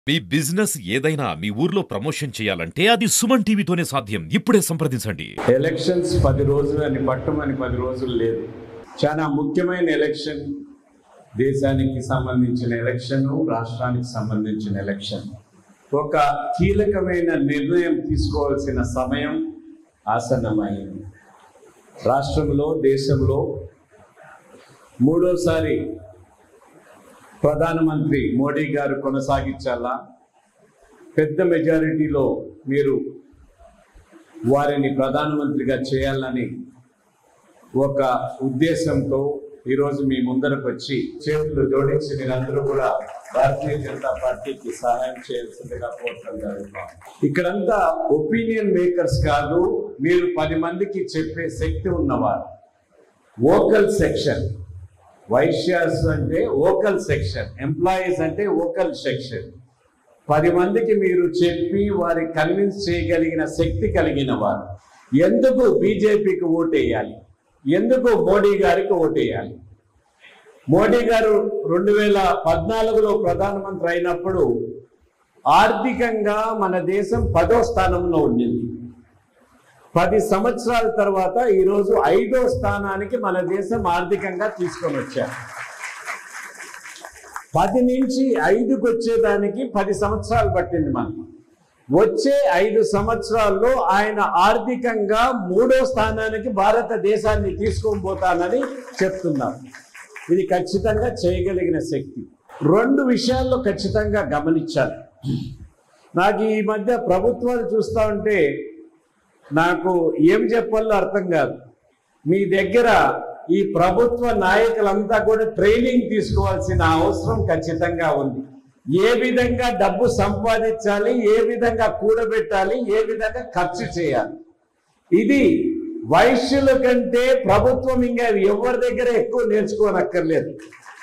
మీ business ఏదైనా మీ ఊర్లో promotion చేయాలంటే అది సుమన్ టీవీతోనే సాధ్యం ఇప్పుడే సంప్రదించండి ఎలక్షన్స్ పది రోజులు అని పట్టుమని పది రోజులు లేదు చాలా ముఖ్యమైన ఎలక్షన్ దేశానికి సంబంధించిన ఎలక్షన్ రాష్ట్రానికి సంబంధించిన ఎలక్షన్ ఒక కీలకమైన నిర్ణయం తీసుకోవాల్సిన సమయం ఆసన్నమైంది రాష్ట్రంలో దేశంలో మూడోసారి ప్రధానమంత్రి మోడీ గారు కొనసాగించాలా పెద్ద మెజారిటీలో మీరు వారిని ప్రధానమంత్రిగా చేయాలని ఒక ఉద్దేశంతో ఈరోజు మీ ముందరకు వచ్చి చేతులు జోడించి మీరందరూ కూడా భారతీయ జనతా పార్టీకి సహాయం చేయాల్సిందిగా కోరటం జరుగుతాం ఇక్కడంతా ఒపీనియన్ మేకర్స్ కాదు మీరు పది మందికి చెప్పే శక్తి ఉన్నవారు ఓకల్ సెక్షన్ వైశ్యాస్ అంటే ఓకల్ సెక్షన్ ఎంప్లాయీస్ అంటే ఓకల్ సెక్షన్ పది మందికి మీరు చెప్పి వారి కన్విన్స్ చేయగలిగిన శక్తి కలిగిన వారు ఎందుకు బీజేపీకి ఓటేయాలి ఎందుకు మోడీ గారికి ఓటేయాలి మోడీ గారు రెండు వేల పద్నాలుగులో ప్రధానమంత్రి అయినప్పుడు ఆర్థికంగా మన దేశం పదో స్థానంలో ఉండింది పది సంవత్సరాల తర్వాత ఈరోజు ఐదో స్థానానికి మన దేశం ఆర్థికంగా తీసుకొని వచ్చారు పది నుంచి ఐదుకు వచ్చేదానికి పది సంవత్సరాలు పట్టింది మనకి వచ్చే ఐదు సంవత్సరాల్లో ఆయన ఆర్థికంగా మూడో స్థానానికి భారతదేశాన్ని తీసుకొని పోతానని చెప్తున్నారు ఇది ఖచ్చితంగా చేయగలిగిన శక్తి రెండు విషయాల్లో ఖచ్చితంగా గమనించాలి నాకు ఈ మధ్య ప్రభుత్వాలు చూస్తూ ఉంటే నాకు ఏం చెప్పాలో అర్థం కాదు మీ దగ్గర ఈ ప్రభుత్వ నాయకులంతా కూడా ట్రైనింగ్ తీసుకోవాల్సిన అవసరం ఖచ్చితంగా ఉంది ఏ విధంగా డబ్బు సంపాదించాలి ఏ విధంగా కూడబెట్టాలి ఏ విధంగా ఖర్చు చేయాలి ఇది వైశ్యుల కంటే ప్రభుత్వం ఇంకా ఎవరి దగ్గర ఎక్కువ నేర్చుకోనక్కర్లేదు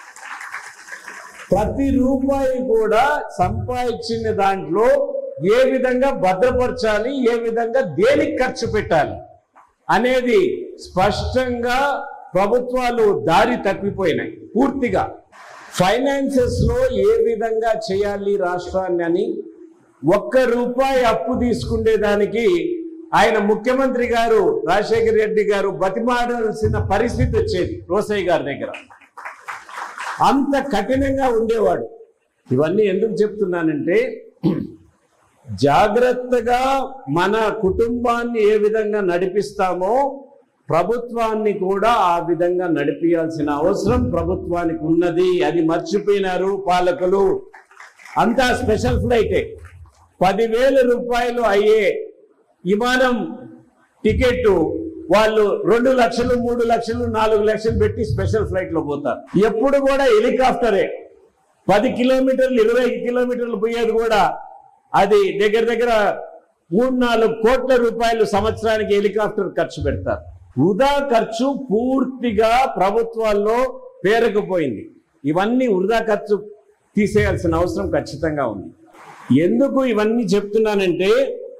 ప్రతి రూపాయి కూడా సంపాదించిన దాంట్లో ఏ విధంగా భద్రపరచాలి ఏ విధంగా దేనికి ఖర్చు పెట్టాలి అనేది స్పష్టంగా ప్రభుత్వాలు దారి తప్పిపోయినాయి పూర్తిగా ఫైనాన్సెస్ లో ఏ విధంగా చేయాలి రాష్ట్రాన్ని అని ఒక్క రూపాయి అప్పు తీసుకునేదానికి ఆయన ముఖ్యమంత్రి గారు రాజశేఖర రెడ్డి గారు బతిమాడాల్సిన పరిస్థితి వచ్చేది రోసయ్య గారి దగ్గర అంత కఠినంగా ఉండేవాడు ఇవన్నీ ఎందుకు చెప్తున్నానంటే జాగ్రత్తగా మన కుటుంబాన్ని ఏ విధంగా నడిపిస్తామో ప్రభుత్వాన్ని కూడా ఆ విధంగా నడిపించాల్సిన అవసరం ప్రభుత్వానికి ఉన్నది అది మర్చిపోయినారు పాలకులు అంతా స్పెషల్ ఫ్లైటే పదివేల రూపాయలు అయ్యే విమానం టికెట్ వాళ్ళు రెండు లక్షలు మూడు లక్షలు నాలుగు లక్షలు పెట్టి స్పెషల్ ఫ్లైట్ లో పోతారు ఎప్పుడు కూడా హెలికాప్టరే పది కిలోమీటర్లు ఇరవై కిలోమీటర్లు పోయేది కూడా అది దగ్గర దగ్గర మూడు నాలుగు కోట్ల రూపాయలు సంవత్సరానికి హెలికాప్టర్ ఖర్చు పెడతారు వృధా ఖర్చు పూర్తిగా ప్రభుత్వాల్లో పేరుకుపోయింది ఇవన్నీ వృధా ఖర్చు తీసేయాల్సిన అవసరం ఖచ్చితంగా ఉంది ఎందుకు ఇవన్నీ చెప్తున్నానంటే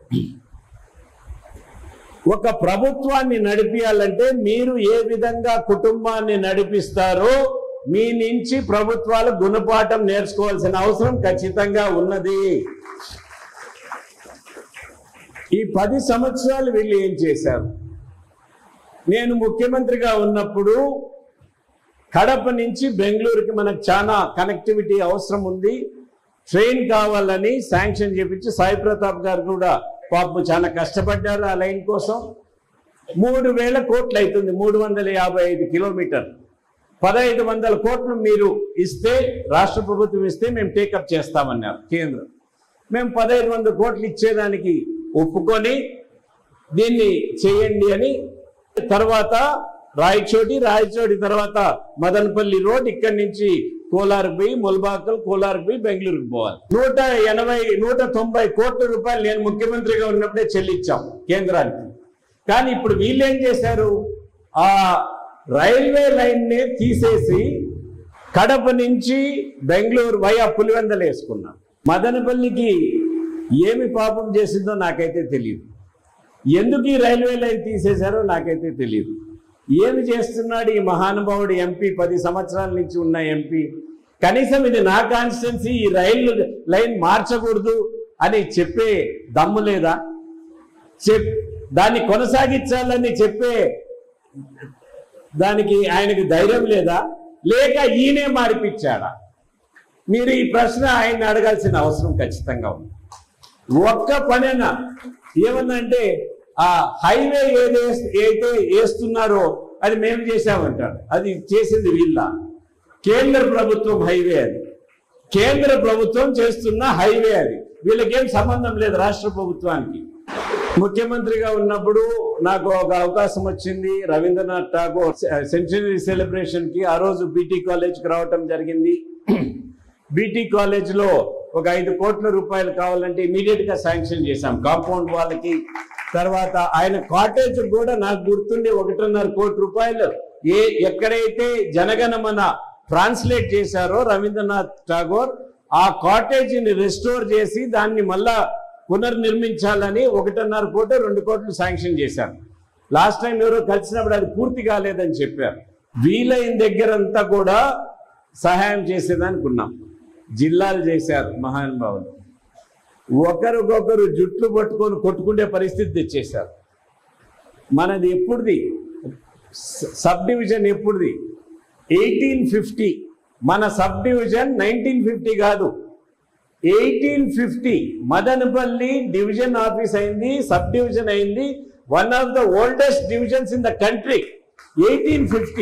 ఒక ప్రభుత్వాన్ని నడిపించాలంటే మీరు ఏ విధంగా కుటుంబాన్ని నడిపిస్తారో మీ నుంచి ప్రభుత్వాలు గుణపాఠం నేర్చుకోవాల్సిన అవసరం ఖచ్చితంగా ఉన్నది ఈ పది సంవత్సరాలు వీళ్ళు ఏం చేశారు నేను ముఖ్యమంత్రిగా ఉన్నప్పుడు కడప నుంచి బెంగళూరుకి మనకు చాలా కనెక్టివిటీ అవసరం ఉంది ట్రైన్ కావాలని శాంక్షన్ చేపించి సాయి ప్రతాప్ గారు కూడా పాపం చాలా కష్టపడ్డారు ఆ లైన్ కోసం మూడు వేల కోట్లు అవుతుంది మూడు వందల యాభై ఐదు కిలోమీటర్లు పదహైదు వందల కోట్లు మీరు ఇస్తే రాష్ట్ర ప్రభుత్వం ఇస్తే మేము టేకప్ చేస్తామన్నారు కేంద్రం మేము పదహైదు వందల కోట్లు ఇచ్చేదానికి ఒప్పుకొని దీన్ని చేయండి అని తర్వాత రాయచోటి రాయచోటి తర్వాత మదనపల్లి రోడ్ ఇక్కడి నుంచి కోలార్ పోయి ముల్బాకల్ కోలార్ పోయి బెంగళూరుకు పోవాలి నూట ఎనభై నూట తొంభై కోట్ల రూపాయలు నేను ముఖ్యమంత్రిగా ఉన్నప్పుడే చెల్లించాం కేంద్రానికి కానీ ఇప్పుడు వీళ్ళు ఏం చేశారు ఆ రైల్వే లైన్ ని తీసేసి కడప నుంచి బెంగళూరు వయా పులివెందలు వేసుకున్నారు మదనపల్లికి ఏమి పాపం చేసిందో నాకైతే తెలియదు ఎందుకు ఈ రైల్వే లైన్ తీసేశారో నాకైతే తెలియదు ఏమి చేస్తున్నాడు ఈ మహానుభావుడు ఎంపీ పది సంవత్సరాల నుంచి ఉన్న ఎంపీ కనీసం ఇది నా కాన్స్టిట్యున్సీ ఈ రైలు లైన్ మార్చకూడదు అని చెప్పే దమ్ము లేదా చెప్ దాన్ని కొనసాగించాలని చెప్పే దానికి ఆయనకి ధైర్యం లేదా లేక ఈయనే మాడిపించాడా మీరు ఈ ప్రశ్న ఆయన్ని అడగాల్సిన అవసరం ఖచ్చితంగా ఉంది ఒక్క పనేనా ఏమన్నంటే ఆ హైవే ఏది అయితే వేస్తున్నారో అది మేము చేశామంటారు అది చేసింది వీళ్ళ కేంద్ర ప్రభుత్వం హైవే అది కేంద్ర ప్రభుత్వం చేస్తున్న హైవే అది వీళ్ళకేం సంబంధం లేదు రాష్ట్ర ప్రభుత్వానికి ముఖ్యమంత్రిగా ఉన్నప్పుడు నాకు ఒక అవకాశం వచ్చింది రవీంద్రనాథ్ ఠాగూర్ సెంచరీ సెలబ్రేషన్ కి ఆ రోజు బీటీ కాలేజ్కి రావటం జరిగింది బీటీ కాలేజ్ లో ఒక ఐదు కోట్ల రూపాయలు కావాలంటే ఇమీడియట్ గా శాంక్షన్ చేశాం కాంపౌండ్ వాళ్ళకి తర్వాత ఆయన కాటేజ్ కూడా నాకు గుర్తుండి ఒకటిన్నర కోటి రూపాయలు ఏ ఎక్కడైతే జనగణమన ట్రాన్స్లేట్ చేశారో రవీంద్రనాథ్ ఠాగూర్ ఆ కాటేజ్ ని రెస్టోర్ చేసి దాన్ని మళ్ళా పునర్నిర్మించాలని ఒకటిన్నర కోటి రెండు కోట్లు శాంక్షన్ చేశారు లాస్ట్ టైం ఎవరో కలిసినప్పుడు అది పూర్తి కాలేదని చెప్పారు వీలైన దగ్గరంతా కూడా సహాయం చేసేదానికి ఉన్నాం జిల్లాలు చేశారు మహానుభావులు ఒకరికొకరు జుట్లు పట్టుకొని కొట్టుకునే పరిస్థితి తెచ్చేశారు మనది ఎప్పుడుది స- సబ్ డివిజన్ ఎప్పుడుది ఎయిటీన్ ఫిఫ్టీ మన సబ్ డివిజన్ నైన్టీన్ ఫిఫ్టీ కాదు eighteen fifty Madanapalle division office అయింది సబ్ డివిజన్ అయింది one of the oldest divisions in the country eighteen fifty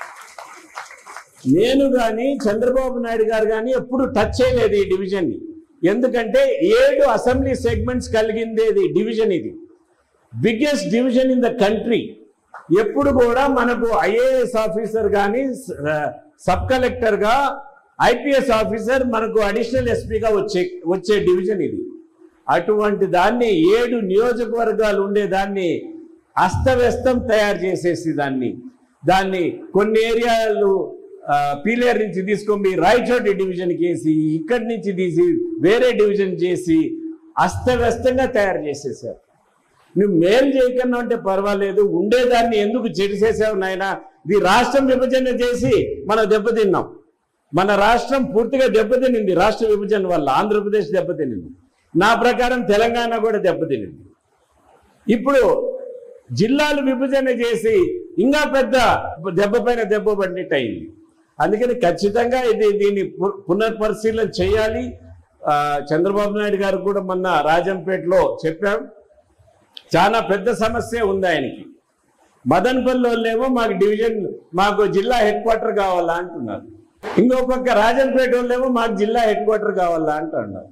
నేను కానీ చంద్రబాబు నాయుడు గారు కానీ ఎప్పుడు టచ్ చేయలేదు ఈ డివిజన్ ని ఎందుకంటే ఏడు అసెంబ్లీ సెగ్మెంట్స్ కలిగిందేది డివిజన్ ఇది biggest division in the country ఎప్పుడు కూడా మనకు ఐఏఎస్ ఆఫీసర్ కానీ సబ్ కలెక్టర్ గా ఐపీఎస్ ఆఫీసర్ మనకు అడిషనల్ ఎస్పీగా వచ్చే వచ్చే డివిజన్ ఇది అటువంటి దాన్ని ఏడు నియోజకవర్గాలు ఉండే దాన్ని అస్తవ్యస్తం తయారు చేసేసి దాన్ని దాన్ని కొన్ని ఏరియాలు ఆ, పీలేరు నుంచి తీసుకొని రాయచోటి డివిజన్కి వేసి ఇక్కడి నుంచి తీసి వేరే డివిజన్ చేసి అస్తవ్యస్తంగా తయారు చేసేసారు నువ్వు మేలు చేయకన్నా అంటే పర్వాలేదు ఉండేదాన్ని ఎందుకు చెడిసేసావు నాయన ఇది రాష్ట్రం విభజన చేసి మనం దెబ్బతిన్నాం మన రాష్ట్రం పూర్తిగా దెబ్బతినింది రాష్ట్ర విభజన వల్ల ఆంధ్రప్రదేశ్ దెబ్బతినింది నా ప్రకారం తెలంగాణ కూడా దెబ్బతినింది ఇప్పుడు జిల్లాలు విభజన చేసి ఇంకా పెద్ద దెబ్బ పైన దెబ్బ పడినట్టు అయింది అందుకని ఖచ్చితంగా ఇది దీన్ని పు- పునర్పరిశీలన చేయాలి ఆ, చంద్రబాబు నాయుడు గారు కూడా మొన్న రాజంపేటలో చెప్పాం చాలా పెద్ద సమస్య ఉంది ఆయనకి మదన్పల్లి వాళ్ళేమో మాకు డివిజన్ మాకు జిల్లా హెడ్ క్వార్టర్ కావాలా అంటున్నారు ఇంకో పక్క రాజంపేట వాళ్ళేమో మాకు జిల్లా హెడ్ క్వార్టర్ కావాలా అంటున్నారు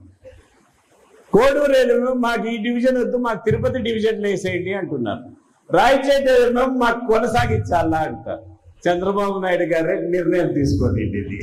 కోడూరేమో మాకు ఈ డివిజన్ వద్దు మాకు తిరుపతి డివిజన్ వేసేయండి అంటున్నారు రాయచేట ఏమో మాకు కొనసాగించాలా అంటారు చంద్రబాబు నాయుడు గారే నిర్ణయం తీసుకోండి ఇది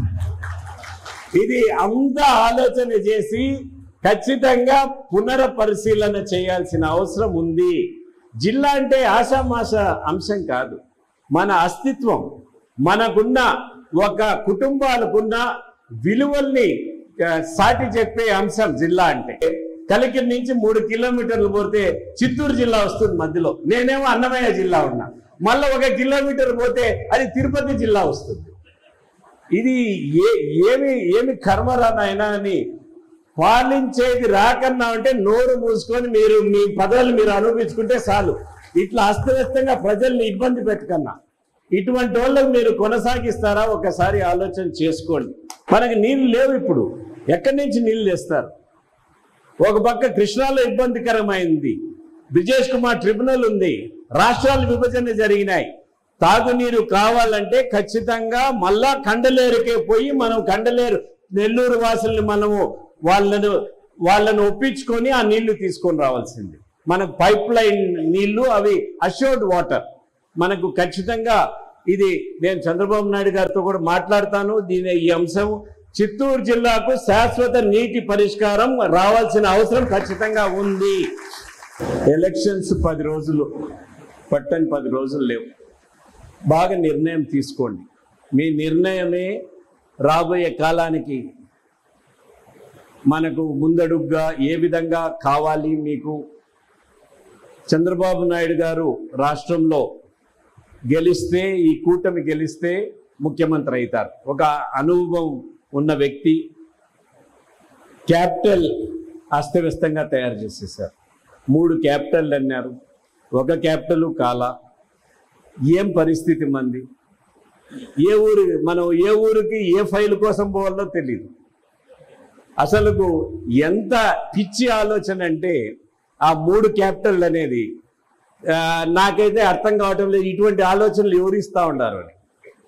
ఇది అంత ఆలోచన చేసి ఖచ్చితంగా పునరపరిశీలన చేయాల్సిన అవసరం ఉంది జిల్లా అంటే ఆషామాష అంశం కాదు మన అస్తిత్వం మనకున్న ఒక కుటుంబాలకున్న విలువల్ని ఆ, సాటి చెప్పే అంశం జిల్లా అంటే కలికిరి నుంచి మూడు కిలోమీటర్లు పోతే చిత్తూరు జిల్లా వస్తుంది మధ్యలో నేనేమో అన్నమయ్య జిల్లా ఉన్నా మళ్ళీ ఒక కిలోమీటర్ పోతే అది తిరుపతి జిల్లా వస్తుంది ఇది ఏ ఏమి ఏమి కర్మరా నాయనా అని పాలించేది రాకన్నా అంటే నోరు మూసుకొని మీరు మీ పదవులు మీరు అనుభవించుకుంటే చాలు ఇట్లా అస్తవ్యస్తంగా ప్రజల్ని ఇబ్బంది పెట్టకన్నా ఇటువంటి వాళ్ళకు మీరు కొనసాగిస్తారా ఒకసారి ఆలోచన చేసుకోండి మనకి నీళ్లు లేవు ఇప్పుడు ఎక్కడి నుంచి నీళ్లు తెస్తారు ఒక పక్క కృష్ణాలో ఇబ్బందికరమైంది బ్రిజేష్ కుమార్ ట్రిబ్యునల్ ఉంది రాష్ట్రాల విభజన జరిగినాయి తాగునీరు కావాలంటే ఖచ్చితంగా మళ్ళా కండలేరుకే పోయి మనం కండలేరు నెల్లూరు వాసుల్ని మనము వాళ్ళను వాళ్ళను ఒప్పించుకొని ఆ నీళ్లు తీసుకొని రావాల్సింది మనకు పైప్ లైన్ నీళ్లు అవి అష్యూర్డ్ వాటర్ మనకు ఖచ్చితంగా ఇది నేను చంద్రబాబు నాయుడు గారితో కూడా మాట్లాడతాను దీని ఈ అంశం చిత్తూరు జిల్లాకు శాశ్వత నీటి పరిష్కారం రావాల్సిన అవసరం ఖచ్చితంగా ఉంది ఎలక్షన్స్ పది రోజులు పట్టని పది రోజులు లేవు బాగా నిర్ణయం తీసుకోండి మీ నిర్ణయమే రాబోయే కాలానికి మనకు ముందడుగ్గా ఏ విధంగా కావాలి మీకు చంద్రబాబు నాయుడు గారు రాష్ట్రంలో గెలిస్తే ఈ కూటమి గెలిస్తే ముఖ్యమంత్రి అవుతారు ఒక అనుభవం ఉన్న వ్యక్తి క్యాపిటల్ అస్తవ్యస్తంగా తయారు చేసేసారు మూడు క్యాపిటల్ అన్నారు ఒక క్యాపిటల్ కాల ఏం పరిస్థితి మంది ఏ ఊరు మనం ఏ ఊరికి ఏ ఫైల్ కోసం పోవాలో తెలియదు అసలుకు ఎంత పిచ్చి ఆలోచన అంటే ఆ మూడు క్యాపిటల్ అనేది ఆ, నాకైతే అర్థం కావటం లేదు ఇటువంటి ఆలోచనలు ఎవరు ఇస్తా ఉన్నారు అని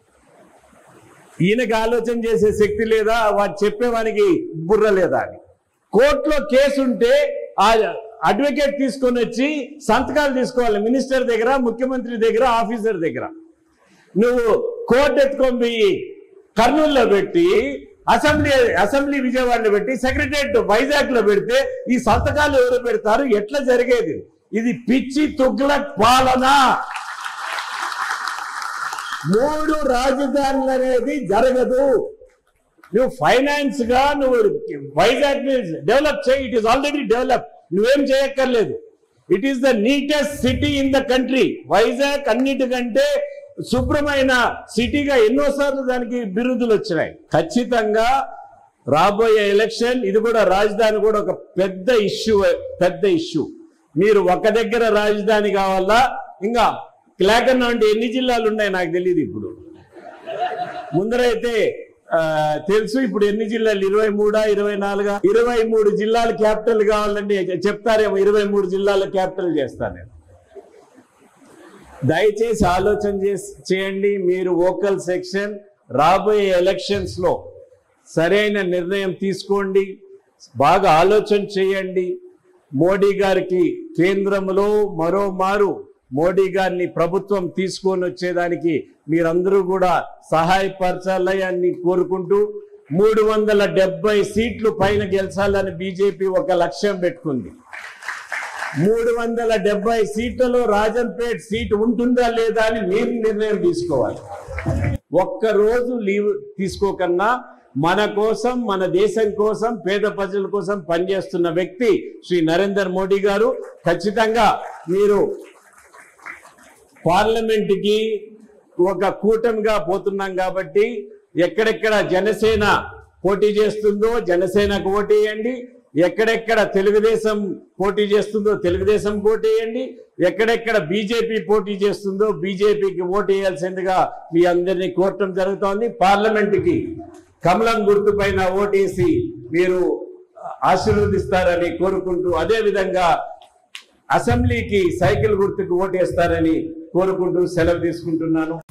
ఈయనకి ఆలోచన చేసే శక్తి లేదా వాడు చెప్పేవానికి బుర్ర లేదా అని కోర్టులో కేసు ఉంటే ఆ అడ్వకేట్ తీసుకొని వచ్చి సంతకాలు తీసుకోవాలి మినిస్టర్ దగ్గర ముఖ్యమంత్రి దగ్గర ఆఫీసర్ దగ్గర నువ్వు కోర్టు ఎత్తుకొని పోయి కర్నూలులో పెట్టి అసెంబ్లీ అసెంబ్లీ విజయవాడలో పెట్టి సెక్రటరియట్ వైజాగ్ లో పెడితే ఈ సంతకాలు ఎవరు పెడతారు ఎట్లా జరిగేది ఇది పిచ్చి తుగ్లక్ పాలన మూడు రాజధానులు అనేది జరగదు నువ్వు ఫైనాన్స్ గా నువ్వు వైజాగ్ డెవలప్ చేయి ఇట్ ఈస్ ఆల్రెడీ డెవలప్ నువ్వేం చేయక్కర్లేదు it is the neatest city in the country Vizag అన్నిటికంటే శుభ్రమైన సిటీగా ఎన్నోసార్లు దానికి బిరుదులు వచ్చినాయి ఖచ్చితంగా రాబోయే ఎలక్షన్ ఇది కూడా రాజధాని కూడా ఒక పెద్ద ఇష్యూ పెద్ద ఇష్యూ మీరు ఒక దగ్గర రాజధాని కావాలా ఇంకా క్లాకన్నా అంటే ఎన్ని జిల్లాలు ఉన్నాయి నాకు తెలియదు ఇప్పుడు ముందరైతే ఆ, తెలుసు ఇప్పుడు ఎన్ని జిల్లాలు ఇరవై మూడా ఇరవై నాలుగా ఇరవై మూడు జిల్లాల క్యాపిటల్ కావాలండి చెప్తారేమో ఇరవై మూడు జిల్లాల క్యాపిటల్ చేస్తాను నేను దయచేసి ఆలోచన చేసి చేయండి మీరు ఓకల్ సెక్షన్ రాబోయే ఎలక్షన్స్ లో సరైన నిర్ణయం తీసుకోండి బాగా ఆలోచన చేయండి మోడీ గారికి కేంద్రంలో మరో మారు మోడీ గారిని ప్రభుత్వం తీసుకొని వచ్చేదానికి మీరందరూ కూడా సహాయపరచాలని కోరుకుంటూ మూడు వందల డెబ్బై సీట్లు పైన గెలిచాలని బీజేపీ ఒక లక్ష్యం పెట్టుకుంది మూడు వందల డెబ్బై సీట్లలో రాజంపేట్ సీట్ ఉంటుందా లేదా అని మీరు నిర్ణయం తీసుకోవాలి ఒక్క రోజు లీవ్ తీసుకోకన్నా మన కోసం మన దేశం కోసం పేద ప్రజల కోసం పనిచేస్తున్న వ్యక్తి శ్రీ నరేందర్ మోడీ గారు ఖచ్చితంగా మీరు పార్లమెంట్ కి ఒక కూటమిగా పోతున్నాం కాబట్టి ఎక్కడెక్కడ జనసేన పోటీ చేస్తుందో జనసేనకు ఓటేయండి ఎక్కడెక్కడ తెలుగుదేశం పోటీ చేస్తుందో తెలుగుదేశం ఓటేయండి ఎక్కడెక్కడ బీజేపీ పోటీ చేస్తుందో బీజేపీకి ఓటు వేయాల్సిందిగా మీ అందరినీ కోరటం జరుగుతోంది పార్లమెంటుకి కమలం గుర్తు పైన ఓటేసి మీరు ఆశీర్వదిస్తారని కోరుకుంటూ అదే విధంగా అసెంబ్లీకి సైకిల్ గుర్తుకు ఓటేస్తారని కోరుకుంటూ సెలవు తీసుకుంటున్నాను